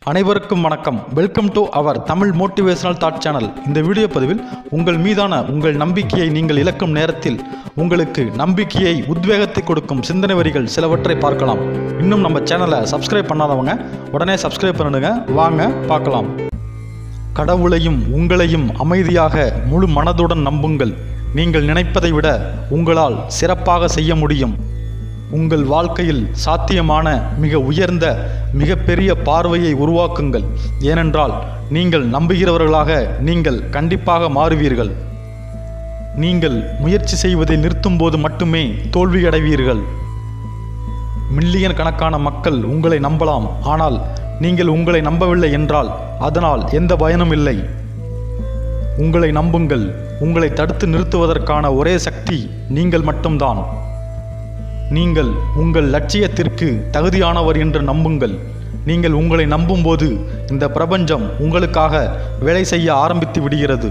அனைவருக்கும் வணக்கம் welcome to our Tamil motivational thought channel இந்த வீடியோ பதிவில் உங்கள் மீதான உங்கள் நம்பிக்கையை நீங்கள் இழக்கும் நேரத்தில் உங்களுக்கு நம்பிக்கையை உத்வேகத்தை கொடுக்கும் சிந்தனை வரிகள் சிலவற்றை பார்க்கலாம் இன்னும் நம்ம சேனலை சப்ஸ்கிரைப் பண்ணாதவங்க உடனே சப்ஸ்கிரைப் பண்ணிடுங்க வாங்க பார்க்கலாம் கடவுளையும் உங்களையும் அமைதியாக முழு மனதுடன் நம்புங்கள் நீங்கள் நினைப்பதை விட உங்களால் சிறப்பாக செய்ய முடியும் உங்கள் வாழ்க்கையில் சாத்தியமான மிக உயர்ந்த மிகப்பெரிய பார்வையை உருவாக்குங்கள் ஏனென்றால் நீங்கள் நம்புகிறவர்களாக நீங்கள் கண்டிப்பாக மாறுவீர்கள் நீங்கள் முயற்சி செய்வதை நிறுத்தும்போது மட்டுமே தோல்வியடைவீர்கள் மில்லியன் கணக்கான மக்கள் உங்களை நம்பலாம் ஆனால் நீங்கள் உங்களை நம்பவில்லை என்றால் அதனால் எந்த பயனும் இல்லை உங்களை நம்புங்கள் உங்களை தடுத்து நிறுத்துவதற்கான ஒரே சக்தி நீங்கள் மட்டும்தான் நீங்கள் உங்கள் லட்சியத்திற்கு தகுதியானவர் என்று நம்புங்கள் நீங்கள் உங்களை நம்பும்போது இந்த பிரபஞ்சம் உங்களுக்காக வேலை செய்ய ஆரம்பித்து விடுகிறது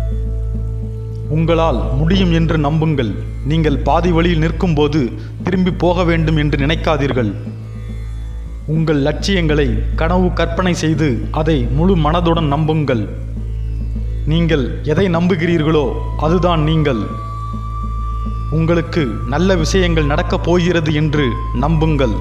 உங்களால் முடியும் என்று நம்புங்கள் நீங்கள் பாதி வழியில் நிற்கும்போது திரும்பி போக வேண்டும் என்று நினைக்காதீர்கள் உங்கள் லட்சியங்களை கனவு கற்பனை செய்து அதை முழு மனதுடன் நம்புங்கள் நீங்கள் எதை நம்புகிறீர்களோ அதுதான் நீங்கள் உங்களுக்கு நல்ல விஷயங்கள் நடக்கப் போகிறது என்று நம்புங்கள்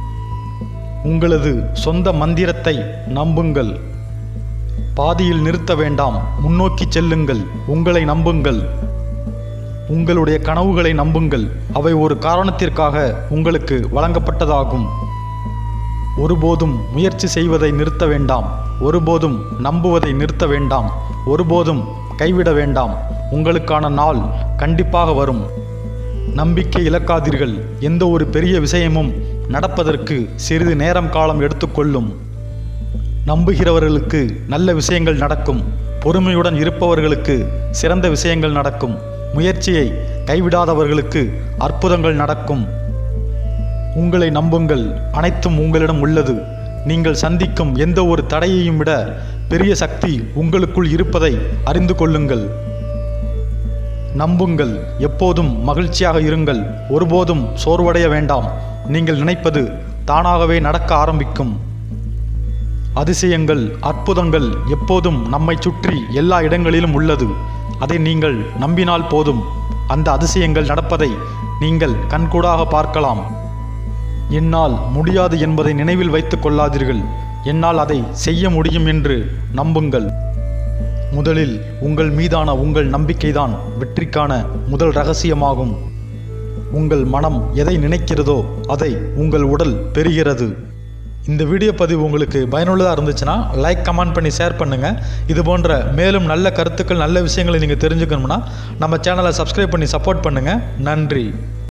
உங்களது சொந்த மந்திரத்தை நம்புங்கள் பாதியில் நிறுத்த வேண்டாம் முன்னோக்கி செல்லுங்கள் உங்களை நம்புங்கள் உங்களுடைய கனவுகளை நம்புங்கள் அவை ஒரு காரணத்திற்காக உங்களுக்கு வழங்கப்பட்டதாகும் ஒருபோதும் முயற்சி செய்வதை நிறுத்த வேண்டாம் ஒருபோதும் நம்புவதை நிறுத்த வேண்டாம் ஒருபோதும் கைவிட வேண்டாம் உங்களுக்கான நாள் கண்டிப்பாக வரும் நம்பிக்கை இழக்காதீர்கள் எந்த ஒரு பெரிய விஷயமும் நடப்பதற்கு சிறிது நேரம் காலம் எடுத்துக்கொள்ளும் நம்புகிறவர்களுக்கு நல்ல விஷயங்கள் நடக்கும் பொறுமையுடன் இருப்பவர்களுக்கு சிறந்த விஷயங்கள் நடக்கும் முயற்சியை கைவிடாதவர்களுக்கு அற்புதங்கள் நடக்கும் உங்களை நம்புங்கள் அனைத்தும் உங்களிடம் உள்ளது நீங்கள் சந்திக்கும் எந்த ஒரு தடையையும் விட பெரிய சக்தி உங்களுக்குள் இருப்பதை அறிந்து கொள்ளுங்கள் நம்புங்கள் எப்போதும் மகிழ்ச்சியாக இருங்கள் ஒருபோதும் சோர்வடைய வேண்டாம் நீங்கள் நினைப்பது தானாகவே நடக்க ஆரம்பிக்கும் அதிசயங்கள் அற்புதங்கள் எப்போதும் நம்மை சுற்றி எல்லா இடங்களிலும் உள்ளது அதை நீங்கள் நம்பினால் போதும் அந்த அதிசயங்கள் நடப்பதை நீங்கள் கண்கூடாக பார்க்கலாம் என்னால் முடியாது என்பதை நினைவில் வைத்துக் கொள்ளாதீர்கள் என்னால் அதை செய்ய முடியும் என்று நம்புங்கள் முதலில் உங்கள் மீதான உங்கள் நம்பிக்கைதான் வெற்றிக்கான முதல் ரகசியமாகும் உங்கள் மனம் எதை நினைக்கிறதோ அதை உங்கள் உடல் பெறுகிறது இந்த வீடியோ பதிவு உங்களுக்கு பயனுள்ளதாக இருந்துச்சுன்னா லைக் கமெண்ட் பண்ணி ஷேர் பண்ணுங்கள் இது போன்ற மேலும் நல்ல கருத்துக்கள் நல்ல விஷயங்களை நீங்கள் தெரிஞ்சுக்கணும்னா நம்ம சேனலை சப்ஸ்கிரைப் பண்ணி சப்போர்ட் பண்ணுங்கள் நன்றி